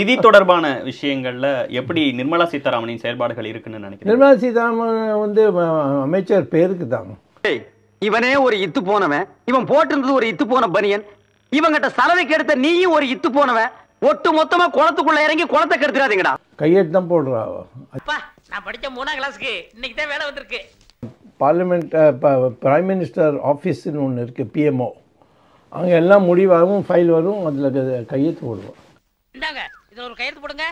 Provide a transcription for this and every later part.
நிதி தொடர்பான விஷயங்கள்ல எப்படி நிர்மலா சீதாராமனின் செயல்பாடுகள் இருக்குன்னு நினைக்கிறேன் நிர்மலா சீதாராமன் வந்து அஹ், அமைச்சர் பேருக்கு தான் இவனே ஒரு இத்து போனவன் இவன் போட்டிருந்தது ஒரு இத்து போன பனியன் இவங்கிட்ட சலவைக்கு எடுத்த நீயும் ஒரு இத்து போனவன் ஒட்டு மொத்தமா குளத்துக்குள்ள இறங்கி குளத்தை கெடுத்துறாதீங்கடா கையெழுத்து தான் போடுறா நான் படிச்ச மூணாம் கிளாஸ்க்கு இன்னைக்கு தான் வேலை வந்திருக்கு பார்லிமெண்ட் பிரைம் மினிஸ்டர் ஆஃபீஸ்னு ஒன்று இருக்குது பிஎம்ஓ அங்கே எல்லாம் முடிவாகும் ஃபைல் வரும் அதில் கையெழுத்து போடுவோம் இந்தாங்க இதுல ஒரு கையெழுத்து போடுங்க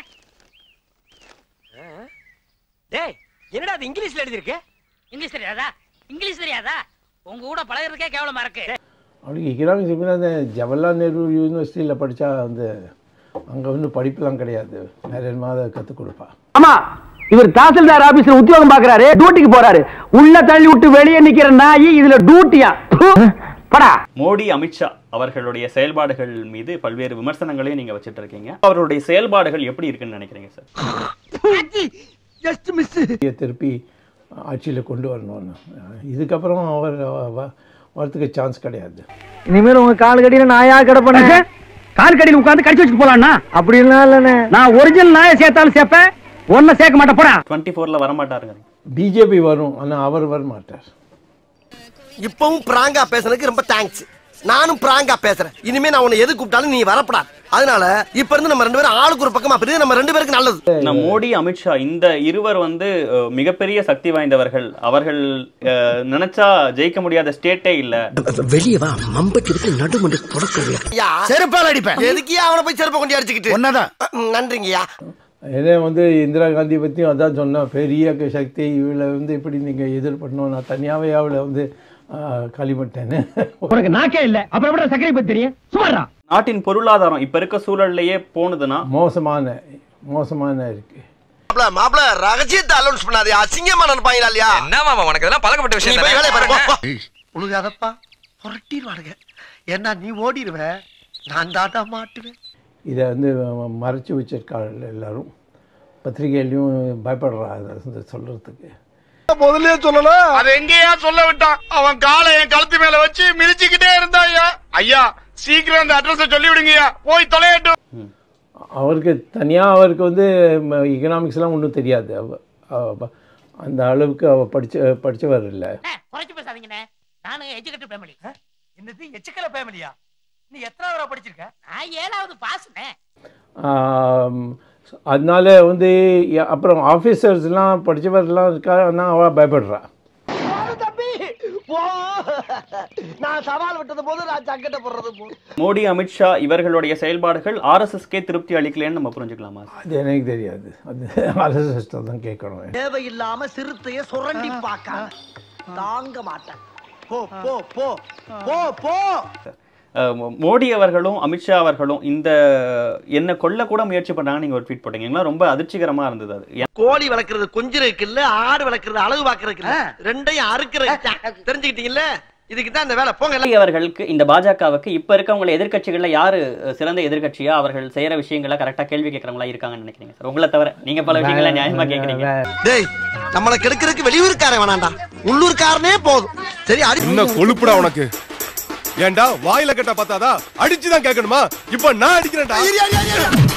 டேய் என்னடா அது இங்கிலீஷ்ல எழுதி இருக்கு இங்கிலீஷ் தெரியாதா இங்கிலீஷ் தெரியாதா உங்க கூட பழகுறதுக்கே கேவலமா இருக்கு அவனுக்கு எக்கனாமிக்ஸ் எப்படின்னா அந்த ஜவஹர்லால் நேரு யூனிவர்சிட்டியில் படித்தா வந்து அங்கே வந்து படிப்புலாம் கிடையாது நிறைய மாதம் கற்றுக் கொடுப்பா ஆமா இவர் தாசில்தார் ஆபீஸ்ல உத்தியோகம் பாக்குறாரு டியூட்டிக்கு போறாரு உள்ள தள்ளி விட்டு வெளியே நிக்கிற நாய் இதுல டியூட்டியா படா மோடி அமித்ஷா அவர்களுடைய செயல்பாடுகள் மீது பல்வேறு விமர்சனங்களையும் நீங்க வச்சுட்டு இருக்கீங்க அவருடைய செயல்பாடுகள் எப்படி இருக்குன்னு நினைக்கிறீங்க சார் இதை திருப்பி ஆட்சியில் கொண்டு வரணும்னு இதுக்கப்புறம் அவர் வ- வரத்துக்கு சான்ஸ் கிடையாது இனிமேல் உங்க கால் கடியில நாயா கிடப்பன கால் கடியில உட்கார்ந்து கடிச்சு வச்சுட்டு போலாம்னா அப்படிலாம் இல்லண்ணே நான் ஒரிஜினல் நாயை சேர்த்தாலும் சேர்ப்பேன் ஒன்ன சேர்க்க மாட்டேன் போடா டுவெண்ட்டி ஃபோர்ல வரமாட்டாருங்க பிஜேபி வரும் ஆனால் அவர் வர மாட்டார் இப்பவும் பிராங்கா பேசுனதுக்கு ரொம்ப தேங்க்ஸ் நானும் பிராங்கா பேசுறேன் இனிமே நான் உன்னை எது கூப்பிட்டாலும் நீ வரப்படாது அதனால இப்ப இருந்து நம்ம ரெண்டு பேரும் ஆளுக்கு ஒரு பக்கமா பிரிஞ்சு நம்ம ரெண்டு பேருக்கு நல்லது நான் மோடி அமித்ஷா இந்த இருவர் வந்து அஹ், மிகப்பெரிய சக்தி வாய்ந்தவர்கள் அவர்கள் அஹ், நினைச்சா ஜெயிக்க முடியாத ஸ்டேட்டே இல்ல வெளியே வா மம்பட்டி விட்டு நடுமண்டு தொடக்கவில்லை ஐயா செருப்பால் அடிப்பேன் எதுக்கியா அவனை போய் செருப்ப கொண்டு அடிச்சுக்கிட்டு ஒன்னதான் ம், நன்றிங்கய்யா ஏன்னா வந்து இந்திரா காந்தி பற்றியும் அதான் சொன்னேன் பெரிய க- சக்தி இவளை வந்து எப்படி நீங்கள் எதிர்பண்ணணும் நான் தனியாகவே அவளை வந்து காலி பண்ணிட்டேன்னு உனக்கு நாக்கே இல்ல அப்புறம் எப்படி சக்கரை பத்தி தெரியும் சுமாரா நாட்டின் பொருளாதாரம் இப்ப இருக்க சூழல்லையே போனதுன்னா மோசமான மோசமான இருக்குது மாப்ள மாப்ள ரகசியத்தை அலௌன்ஸ் பண்ணாதே அசிங்கமா நினைப்பாங்களா இல்லையா என்ன மாமா உனக்கு இதெல்லாம் பழக்கப்பட்ட நீ விஷயம் போய் வேலையை பாரு போ, தானே? போ. உழுகாதப்பா புரட்டிடுவானுங்க ஏன்னா நீ ஓடிடுவ நான் தாட்டா மாட்டுவேன் இதை வந்து மறைச்சி வச்சிருக்காள் எல்லாரும் பத்திரிகையிலையும் பயப்படுறா அதை சொல்கிறதுக்கு முதல்ல சொல்லலாம் அது எங்கேயா சொல்ல விட்டான் அவன் காலை என் கழுத்து மேல வச்சு மிதிச்சுக்கிட்டே இருந்தா ஐயா ஐயா சீக்கிரம் அந்த அட்ரஸ் சொல்லி விடுங்கய்யா போய் தொலையட்டும் அவருக்கு தனியாக அவருக்கு வந்து எக்கனாமிக்ஸ்லாம் ஒன்றும் தெரியாது அவ அவ அந்த அளவுக்கு அவள் படிச்ச படித்தவர் இல்லை குறைச்சு பேசாதீங்கண்ணே நானும் எஜுகேட்டட் ஃபேமிலி என்னது எச்சுக்கல ஃபேமிலியா நீ எத்தனாவது படிச்சிருக்க நான் ஏழாவது பாஸ்னே ஆம், அதனால வந்து ய- அப்புறம் ஆஃபீஸர்ஸ்லாம் படித்தவர்லாம் இருக்கா ஆனால் அவள் பயப்படுறா தம்பி போ நான் சவால் விட்டது போது நான் சங்கட்ட போடுறது போது மோடி அமித்ஷா இவர்களுடைய செயல்பாடுகள் ஆர்எஸ்எஸ்கே திருப்தி அளிக்கலன்னு நம்ம புரிஞ்சுக்கலாமா அது எனக்கு தெரியாது அது அரசிஸ்டம் தான் கேட்கணும் தேவையில்லாம சிறுத்தைய சுரண்டி பார்க்காம தாங்க மாட்டேன் போ போ போ போ போ அஹ் மோ- மோடி அவர்களும் அமித்ஷா அவர்களும் இந்த என்ன கொல்ல கூட முயற்சி பண்றாங்க நீங்க ஒரு ட்வீட் போட்டீங்க எல்லாம் ரொம்ப அதிர்ச்சிகரமா இருந்தது அது கோழி வளர்க்கறது கொஞ்சிறதுக்கு இல்ல ஆடு வளர்க்கறது அழகு பாக்குறதுக்கு இல்ல ரெண்டையும் அறுக்கிறது தெரிஞ்சுக்கிட்டீங்கல்ல இதுக்கு தான் இந்த வேலை போங்க எல்லாம். மோடி அவர்களுக்கு இந்த பாஜகவுக்கு இப்ப இருக்கவங்க எதிர்க்கட்சிகள்ல யாரு அஹ், சிறந்த எதிர்க்கட்சியா அவர்கள் செய்யற விஷயங்களை கரெக்டா கேள்வி கேட்கறவங்களா இருக்காங்கன்னு நினைக்கிறீங்க சார் உங்களை தவிர நீங்க பல விஷயங்களை நியாயமா கேக்குறீங்க டேய் நம்மள கெடுக்கிறதுக்கு வெளியூர்காரன் வேணாம்டா உள்ளூர்காரனே போதும் சரி அடி என்ன கொழுப்புடா உனக்கு ஏன்டா வாயில கட்ட பார்த்தாதா அடிச்சுதான் கேட்கணுமா இப்ப நான் அடிக்கிறேன்டா ஐயா, ஐயா, ஐயா.